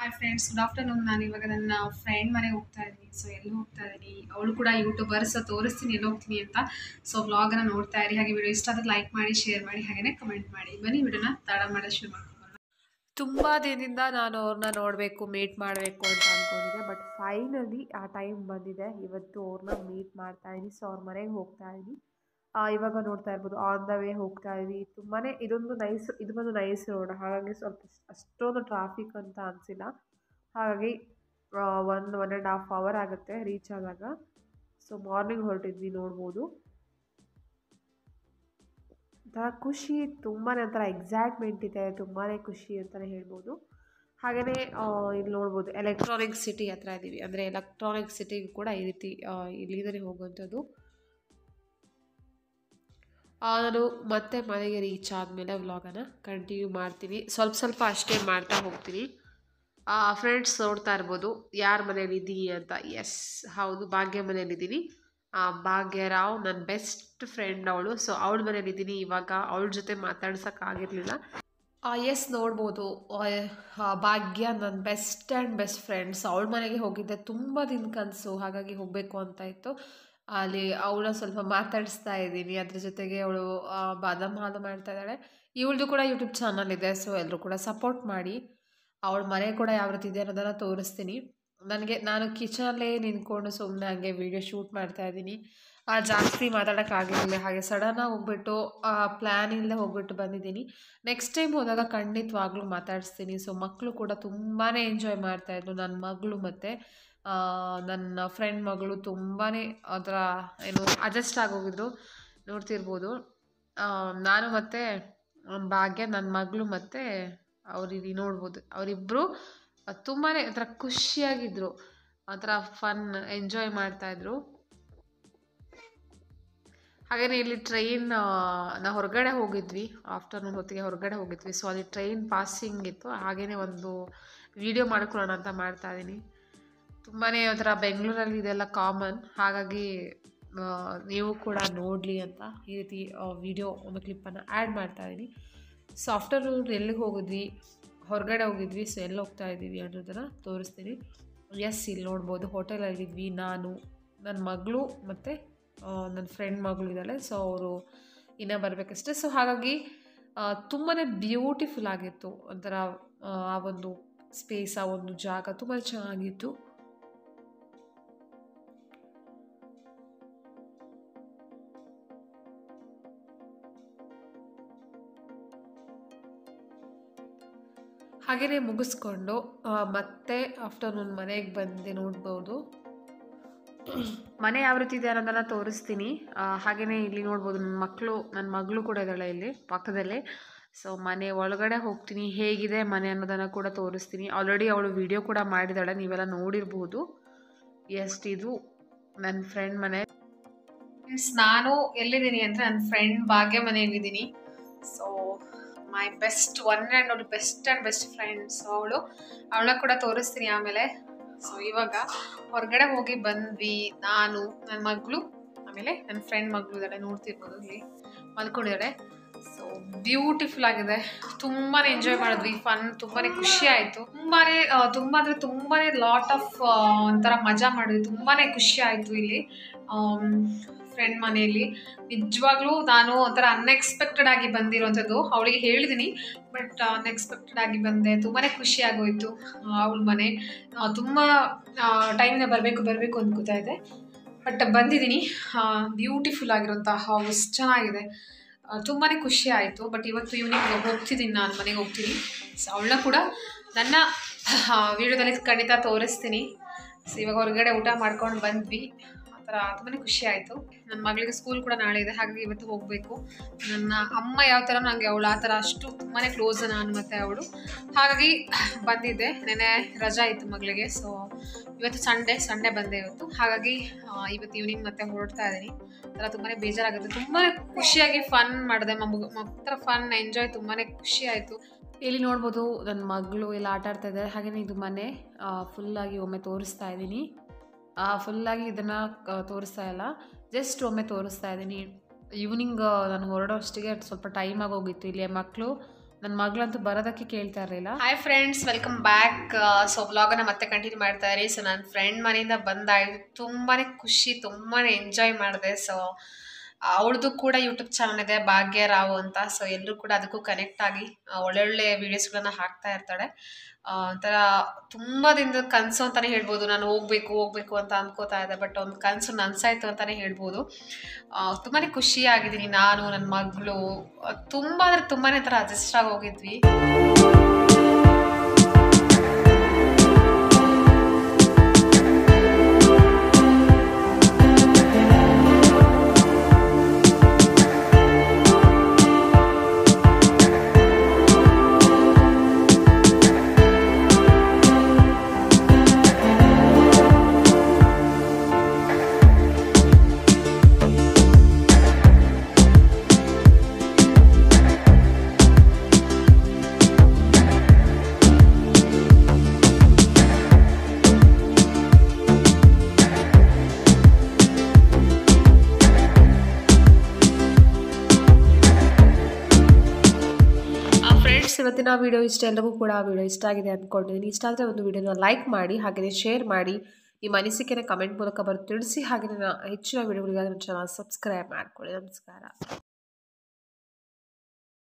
hi friends good afternoon ನಾನು ಇವಾಗ ನನ್ನ ಫ್ರೆಂಡ್ ಮನೆಗೆ ಹೋಗ್ತಾ ಇದ್ದೀನಿ ಸೊ ಎಲ್ಲಿ ಹೋಗ್ತಾ ಇದ್ದೀನಿ ಅವಳು ಕೂಡ ಯೂಟ್ಯೂಬರ್ ಸೊ ತೋರಿಸ್ತೀನಿ ಎಲ್ಲಿ ಹೋಗ್ತೀನಿ ಅಂತ ಸೊ ವ್ಲಾಗನ್ನ ನೋಡ್ತಾ ಇರಿ ಹಾಗೆ ವಿಡಿಯೋ ಇಷ್ಟ ಆದರೆ ಲೈಕ್ ಮಾಡಿ ಶೇರ್ ಮಾಡಿ ಹಾಗೆಯೇ ಕಮೆಂಟ್ ಮಾಡಿ ಬನ್ನಿ ವಿಡಿಯೋನ ತಡ ಮಾಡೋದು ಶುರು ಮಾಡ್ಕೊಂಡು ತುಂಬ ದಿನದಿಂದ ನಾನು ಅವ್ರನ್ನ ನೋಡಬೇಕು ಮೀಟ್ ಮಾಡಬೇಕು ಅಂತ ಅಂದ್ಕೊಂಡಿದ್ದೆ ಬಟ್ ಫೈನಲಿ ಆ ಟೈಮ್ ಬಂದಿದೆ ಇವತ್ತು ಅವ್ರನ್ನ ಮೀಟ್ ಮಾಡ್ತಾ ಇದ್ದೀನಿ ಸೊ ಅವ್ರ ಮನೆಗೆ ಹೋಗ್ತಾ ಇದ್ದೀನಿ ಆ, ಇವಾಗ ನೋಡ್ತಾ ಇರ್ಬೋದು ಆನ್ ದ ವೇ ಹೋಗ್ತಾ ಇದ್ದೀವಿ ತುಂಬಾ ಇದೊಂದು ನೈಸ್ ಇದು ಬಂದು ನೈಸ್ ರೋಡ್ ಹಾಗಾಗಿ ಸ್ವಲ್ಪ ಅಷ್ಟೊಂದು ಟ್ರಾಫಿಕ್ ಅಂತ ಅನಿಸಿಲ್ಲ ಹಾಗಾಗಿ one one and half hour ಆಗುತ್ತೆ ರೀಚ್ ಆದಾಗ ಸೊ ಮಾರ್ನಿಂಗ್ ಹೊರಟಿದ್ವಿ ನೋಡ್ಬೋದು ಒಂಥರ ಖುಷಿ ತುಂಬಾ ಒಂಥರ ಎಕ್ಸೈಟ್ಮೆಂಟ್ ಇದೆ ತುಂಬಾ ಖುಷಿ ಅಂತಲೇ ಹೇಳ್ಬೋದು ಹಾಗೆಯೇ ಇಲ್ಲಿ ನೋಡ್ಬೋದು ಎಲೆಕ್ಟ್ರಾನಿಕ್ ಸಿಟಿ ಹತ್ರ ಇದ್ದೀವಿ ಅಂದರೆ ಎಲೆಕ್ಟ್ರಾನಿಕ್ ಸಿಟಿಗೂ ಕೂಡ ಈ ರೀತಿ ಆ, ಇಲ್ಲಿಂದಲೇ ಹೋಗುವಂಥದ್ದು ಆ, ನಾನು ಮತ್ತೆ ಮನೆಗೆ ರೀಚ್ ಆದಮೇಲೆ ವ್ಲಾಗನ್ನು ಕಂಟಿನ್ಯೂ ಮಾಡ್ತೀನಿ ಸ್ವಲ್ಪ ಸ್ವಲ್ಪ ಅಷ್ಟೇ ಮಾಡ್ತಾ ಹೋಗ್ತೀನಿ ಫ್ರೆಂಡ್ಸ್ ನೋಡ್ತಾ ಇರ್ಬೋದು ಯಾರ ಮನೇಲಿ ಇದ್ದೀನಿ ಅಂತ ಎಸ್ ಹೌದು ಭಾಗ್ಯ ಮನೇಲಿದ್ದೀನಿ ಭಾಗ್ಯರಾವ್ ನನ್ನ ಬೆಸ್ಟ್ ಫ್ರೆಂಡ್ ಅವಳು ಸೊ ಅವಳ ಮನೇಲಿದ್ದೀನಿ ಇವಾಗ ಅವಳ ಜೊತೆ ಮಾತಾಡ್ಸೋಕ್ಕಾಗಿರಲಿಲ್ಲ ಎಸ್ ನೋಡ್ಬೋದು ಆ, ಆ, ಭಾಗ್ಯ ನನ್ನ ಬೆಸ್ಟ್ ಆ್ಯಂಡ್ ಬೆಸ್ಟ್ ಫ್ರೆಂಡ್ಸ್ ಅವಳ ಮನೆಗೆ ಹೋಗಿದ್ದೆ ತುಂಬ ದಿನ ಕನಸು ಹಾಗಾಗಿ ಹೋಗಬೇಕು ಅಂತ ಇತ್ತು ಅಲ್ಲಿ ಅವಳ ಸ್ವಲ್ಪ ಮಾತಾಡಿಸ್ತಾ ಇದ್ದೀನಿ ಅದ್ರ ಜೊತೆಗೆ ಅವಳು ಬಾದಾಮ್ ಹಾಲು ಮಾಡ್ತಾ ಇದ್ದಾಳೆ ಇವಳದು ಕೂಡ ಯೂಟ್ಯೂಬ್ ಚಾನಲ್ ಇದೆ ಸೊ ಎಲ್ಲರೂ ಕೂಡ ಸಪೋರ್ಟ್ ಮಾಡಿ ಅವಳ ಮನೆ ಕೂಡ ಯಾವ ರೀತಿ ಇದೆ ಅನ್ನೋದನ್ನು ತೋರಿಸ್ತೀನಿ ನನಗೆ ನಾನು ಕಿಚನಲ್ಲೇ ನಿಂತ್ಕೊಂಡು ಸುಮ್ಮನೆ ಹಂಗೆ ವೀಡಿಯೋ ಶೂಟ್ ಮಾಡ್ತಾ ಇದ್ದೀನಿ ಆ, ಜಾಸ್ತಿ ಮಾತಾಡೋಕ್ಕಾಗಿರಲಿಲ್ಲ ಹಾಗೆ ಸಡನ್ನಾಗಿ ಹೋಗ್ಬಿಟ್ಟು ಪ್ಲ್ಯಾನ್ ಇಲ್ಲದೆ ಹೋಗ್ಬಿಟ್ಟು ಬಂದಿದ್ದೀನಿ ನೆಕ್ಸ್ಟ್ ಟೈಮ್ ಹೋದಾಗ ಖಂಡಿತವಾಗ್ಲೂ ಮಾತಾಡಿಸ್ತೀನಿ ಸೊ ಮಕ್ಕಳು ಕೂಡ ತುಂಬಾ ಎಂಜಾಯ್ ಮಾಡ್ತಾಯಿದ್ರು ನನ್ನ ಮಗಳು ಮತ್ತು ನನ್ನ ಫ್ರೆಂಡ್ ಮಗಳು ತುಂಬಾ ಅದರ ಏನು ಅಡ್ಜಸ್ಟ್ ಆಗೋಗಿದ್ರು ನೋಡ್ತಿರ್ಬೋದು ಆ, ನಾನು ಮತ್ತು ಭಾಗ್ಯ ನನ್ನ ಮಗಳು ಮತ್ತು ಅವ್ರಿಗೆ ನೋಡ್ಬೋದು ಅವರಿಬ್ಬರು ತುಂಬಾ ಒಂಥರ ಖುಷಿಯಾಗಿದ್ದರು ಒಂಥರ ಫನ್ ಎಂಜಾಯ್ ಮಾಡ್ತಾಯಿದ್ರು ಹಾಗೆಯೇ ಇಲ್ಲಿ ಟ್ರೈನ್ ನಾವು ಹೊರಗಡೆ ಹೋಗಿದ್ವಿ ಆಫ್ಟರ್ನೂನ್ ಹೊತ್ತಿಗೆ ಹೊರಗಡೆ ಹೋಗಿದ್ವಿ ಸೊ ಅಲ್ಲಿ ಟ್ರೈನ್ ಪಾಸಿಂಗ್ ಇತ್ತು ಹಾಗೆಯೇ ಒಂದು ವಿಡಿಯೋ ಮಾಡ್ಕೊಳ್ಳೋಣ ಅಂತ ಮಾಡ್ತಾ ಇದ್ದೀನಿ ತುಂಬಾ ಒಂಥರ ಬೆಂಗಳೂರಲ್ಲಿ ಇದೆಲ್ಲ ಕಾಮನ್ ಹಾಗಾಗಿ ಆ, ನೀವು ಕೂಡ ನೋಡಲಿ ಅಂತ ಈ ರೀತಿ ವಿಡಿಯೋ ಒಂದು ಕ್ಲಿಪ್ಪನ್ನು ಆ್ಯಡ್ ಮಾಡ್ತಾ ಇದ್ದೀನಿ ಸೊ ಆಫ್ಟರ್ನೂನ್ ಎಲ್ಲಿಗೆ ಹೋಗಿದ್ವಿ ಹೊರಗಡೆ ಹೋಗಿದ್ವಿ ಸೊ ಎಲ್ಲಿ ಹೋಗ್ತಾ ಇದ್ದೀವಿ ಅನ್ನೋದನ್ನು ತೋರಿಸ್ತೀನಿ ಎಸ್ ಇಲ್ಲಿ ನೋಡ್ಬೋದು ಹೋಟೆಲಲ್ಲಿದ್ವಿ ನಾನು ನನ್ನ ಮಗಳು ಮತ್ತು ನನ್ನ ಫ್ರೆಂಡ್ ಮಗಳು ಇದ್ದಾಳೆ ಸೊ ಅವರು ಇನ್ನೂ ಬರಬೇಕಷ್ಟೆ ಸೊ ಹಾಗಾಗಿ ತುಂಬಾ ಬ್ಯೂಟಿಫುಲ್ ಆಗಿತ್ತು ಒಂಥರ ಆ, ಆ ಒಂದು ಸ್ಪೇಸ್ ಆ ಒಂದು ಜಾಗ ತುಂಬ ಚೆನ್ನಾಗಿತ್ತು ಹಾಗೆಯೇ ಮುಗಿಸ್ಕೊಂಡು ಆ, ಮತ್ತೆ ಆಫ್ಟರ್ನೂನ್ ಮನೆಗೆ ಬಂದು ನೋಡ್ಬೋದು ಮನೆ ಯಾವ ರೀತಿ ಇದೆ ಅನ್ನೋದನ್ನು ತೋರಿಸ್ತೀನಿ ಹಾಗೆಯೇ ಇಲ್ಲಿ ನೋಡ್ಬೋದು ನನ್ನ ಮಕ್ಕಳು ನನ್ನ ಮಗಳು ಕೂಡ ಇದ್ದಾಳೆ ಇಲ್ಲಿ ಪಕ್ಕದಲ್ಲೇ ಸೊ ಮನೆ ಒಳಗಡೆ ಹೋಗ್ತೀನಿ ಹೇಗಿದೆ ಮನೆ ಅನ್ನೋದನ್ನು ಕೂಡ ತೋರಿಸ್ತೀನಿ ಆಲ್ರೆಡಿ ಅವಳು ವಿಡಿಯೋ ಕೂಡ ಮಾಡಿದ್ದಾಳೆ ನೀವೆಲ್ಲ ನೋಡಿರ್ಬೋದು ಎಷ್ಟು ಇದು ನನ್ನ ಫ್ರೆಂಡ್ ಮನೆ ಫ್ರೆಂಡ್ಸ್ ನಾನು ಎಲ್ಲಿದ್ದೀನಿ ಅಂದರೆ ನನ್ನ ಫ್ರೆಂಡ್ ಭಾಗ್ಯ ಮನೆಯಲ್ಲಿದ್ದೀನಿ so my best one and ಅವಳು best and best friend so ಅವಳು ಅವಳನ್ನ ಕೂಡ ತೋರಿಸ್ತೀನಿ ಆಮೇಲೆ ಸೊ ಇವಾಗ ಹೊರಗಡೆ ಹೋಗಿ ಬಂದ್ವಿ ನಾನು ನನ್ನ ಮಗಳು ಆಮೇಲೆ ನನ್ನ ಫ್ರೆಂಡ್ ಮಗಳು ಇದ್ದಾಳೆ ನೋಡ್ತಿರ್ಬೋದು ಇಲ್ಲಿ ಮಲ್ಕೊಂಡಿದ್ದಾಳೆ ಸೊ ಬ್ಯೂಟಿಫುಲ್ ಆಗಿದೆ ತುಂಬಾ ಎಂಜಾಯ್ ಮಾಡಿದ್ವಿ ಫನ್ ತುಂಬಾ ಖುಷಿ ಆಯಿತು ತುಂಬಾ ತುಂಬ ಅಂದರೆ ತುಂಬಾ ಲಾಟ್ ಆಫ್ ಒಂಥರ ಮಜಾ ಮಾಡಿದ್ವಿ ತುಂಬಾ ಖುಷಿ ಆಯಿತು ಇಲ್ಲಿ ಫ್ರೆಂಡ್ ಮನೆಯಲ್ಲಿ ನಿಜವಾಗ್ಲೂ ನಾನು ಒಂಥರ ಅನ್ಎಕ್ಸ್ಪೆಕ್ಟೆಡ್ ಆಗಿ ಬಂದಿರೋಂಥದ್ದು ಅವಳಿಗೆ ಹೇಳಿದ್ದೀನಿ ಬಟ್ ಅನ್ಎಕ್ಸ್ಪೆಕ್ಟೆಡ್ ಆಗಿ ಬಂದೆ ತುಂಬಾ ಖುಷಿ ಆಗೋಯ್ತು ಅವಳ ಮನೆ ಆ, ತುಂಬ ಟೈಮಿಂದ ಬರಬೇಕು ಬರಬೇಕು ಅಂದ್ಕೋತಾ ಇದೆ ಬಟ್ ಬಂದಿದ್ದೀನಿ ಬ್ಯೂಟಿಫುಲ್ ಆಗಿರೋಂಥ ಹೌಸ್ ಚೆನ್ನಾಗಿದೆ ತುಂಬಾ ಖುಷಿ ಆಯಿತು ಬಟ್ ಇವತ್ತು ಈವ್ನಿಂಗ್ ಹೋಗ್ತಿದ್ದೀನಿ ನಾನು ಮನೆಗೆ ಹೋಗ್ತೀನಿ ಸೊ ಅವಳನ್ನ ಕೂಡ ನನ್ನ ವಿಡಿಯೋದಲ್ಲಿ ಖಂಡಿತ ತೋರಿಸ್ತೀನಿ ಸೊ ಇವಾಗ ಹೊರಗಡೆ ಊಟ ಮಾಡ್ಕೊಂಡು ಬಂದ್ವಿ ಆ ಥರ ತುಂಬಾ ಖುಷಿ ಆಯಿತು ನನ್ನ ಮಗಳಿಗೆ ಸ್ಕೂಲ್ ಕೂಡ ನಾಳೆ ಇದೆ ಹಾಗಾಗಿ ಇವತ್ತು ಹೋಗಬೇಕು ನನ್ನ ಅಮ್ಮ ಯಾವ ಥರ ನನಗೆ ಅವಳು ಆ ಥರ ಅಷ್ಟು ತುಂಬಾ ಕ್ಲೋಸ್ ನಾನು ಮತ್ತು ಅವಳು ಹಾಗಾಗಿ ಬಂದಿದ್ದೆ ನೆನೆ ರಜಾ ಇತ್ತು ಮಗಳಿಗೆ ಸೊ ಇವತ್ತು ಸಂಡೇ ಸಂಡೇ ಬಂದೆ ಇವತ್ತು ಹಾಗಾಗಿ ಆ, ಇವತ್ತು ಈವ್ನಿಂಗ್ ಮತ್ತೆ ಹೊರಡ್ತಾ ಇದ್ದೀನಿ ಥರ ತುಂಬಾ ಬೇಜಾರಾಗುತ್ತೆ ತುಂಬಾ ಖುಷಿಯಾಗಿ ಫನ್ ಮಾಡಿದೆ ಮಗು ಥರ ಫನ್ ಎಂಜಾಯ್ ತುಂಬಾ ಖುಷಿ ಆಯಿತು ಇಲ್ಲಿ ನೋಡ್ಬೋದು ನನ್ನ ಮಗಳು ಎಲ್ಲ ಆಟ ಆಡ್ತಾ ಇದ್ದಾರೆ ಹಾಗೆಯೇ ಇದು ಮನೆ ಫುಲ್ಲಾಗಿ ಒಮ್ಮೆ ತೋರಿಸ್ತಾ ಇದ್ದೀನಿ ಫುಲ್ಲಾಗಿ ಇದನ್ನು ತೋರಿಸ್ತಾ ಇಲ್ಲ ಜಸ್ಟ್ ಒಮ್ಮೆ ತೋರಿಸ್ತಾ ಇದ್ದೀನಿ ಈವ್ನಿಂಗ್ ನಾನು ಹೊರಡೋ ಅಷ್ಟಿಗೆ ಸ್ವಲ್ಪ ಟೈಮ್ ಆಗೋಗಿತ್ತು ಇಲ್ಲಿ ಮಕ್ಕಳು ನನ್ನ ಮಗಳಂತೂ ಬರೋದಕ್ಕೆ ಕೇಳ್ತಾ ಇರಲಿಲ್ಲ hi friends welcome back so ವ್ಲಾಗನ್ನ ಮತ್ತೆ ಕಂಟಿನ್ಯೂ ಮಾಡ್ತಾ ಇರಿ ಸೊ ನನ್ನ ಫ್ರೆಂಡ್ ಮನೆಯಿಂದ ಬಂದಾಯಿತು ತುಂಬಾ ಖುಷಿ ತುಂಬಾ ಎಂಜಾಯ್ ಮಾಡಿದೆ ಸೊ ಅವಳದು ಕೂಡ ಯೂಟ್ಯೂಬ್ ಚಾನಲ್ ಇದೆ ಭಾಗ್ಯ ರಾವ್ ಅಂತ ಸೊ ಎಲ್ಲರೂ ಕೂಡ ಅದಕ್ಕೂ ಕನೆಕ್ಟ್ ಆಗಿ ಆ, ಒಳ್ಳೊಳ್ಳೆ ವೀಡಿಯೋಸ್ಗಳನ್ನ ಹಾಕ್ತಾ ಇರ್ತಾಳೆ ಆ, ಒಂಥರ ತುಂಬ ದಿನದ ಕನಸು ಅಂತಲೇ ಹೇಳ್ಬೋದು ನಾನು ಹೋಗ್ಬೇಕು ಹೋಗ್ಬೇಕು ಅಂತ ಅನ್ಕೋತಾ ಇದ್ದೆ ಬಟ್ ಒಂದು ಕನಸು ನನ್ಸಾಯ್ತು ಅಂತಲೇ ಹೇಳ್ಬೋದು ತುಂಬಾ ಖುಷಿಯಾಗಿದ್ದೀನಿ ನಾನು ನನ್ನ ಮಗಳು ತುಂಬ ಅಂದರೆ ತುಂಬಾ ಥರ ಅಡ್ಜಸ್ಟ್ ಆಗಿ ಹೋಗಿದ್ವಿ ಫ್ರೆಂಡ್ಸ್ ಇವತ್ತಿನ ವಿಡಿಯೋ ಇಷ್ಟ ಎಲ್ಲರಿಗೂ ಕೂಡ ವಿಡಿಯೋ ಇಷ್ಟ ಆಗಿದೆ ಅಂದ್ಕೊಂಡಿದ್ದೀನಿ ಇಷ್ಟ ಆದರೆ ಒಂದು ವಿಡಿಯೋನ ಲೈಕ್ ಮಾಡಿ ಹಾಗೆಯೇ ಶೇರ್ ಮಾಡಿ ನಿಮ್ಮ ಅನಿಸಿಕೆನ ಕಮೆಂಟ್ ಮೂಲಕ ಬರೆದು ತಿಳಿಸಿ ಹಾಗೆ ನನ್ನ ಹೆಚ್ಚಿನ ವಿಡಿಯೋಗಳಿಗಾಗಿ ನನ್ನ ಚಾನಲ್ ಸಬ್ಸ್ಕ್ರೈಬ್ ಮಾಡ್ಕೊಳ್ಳಿ ನಮಸ್ಕಾರ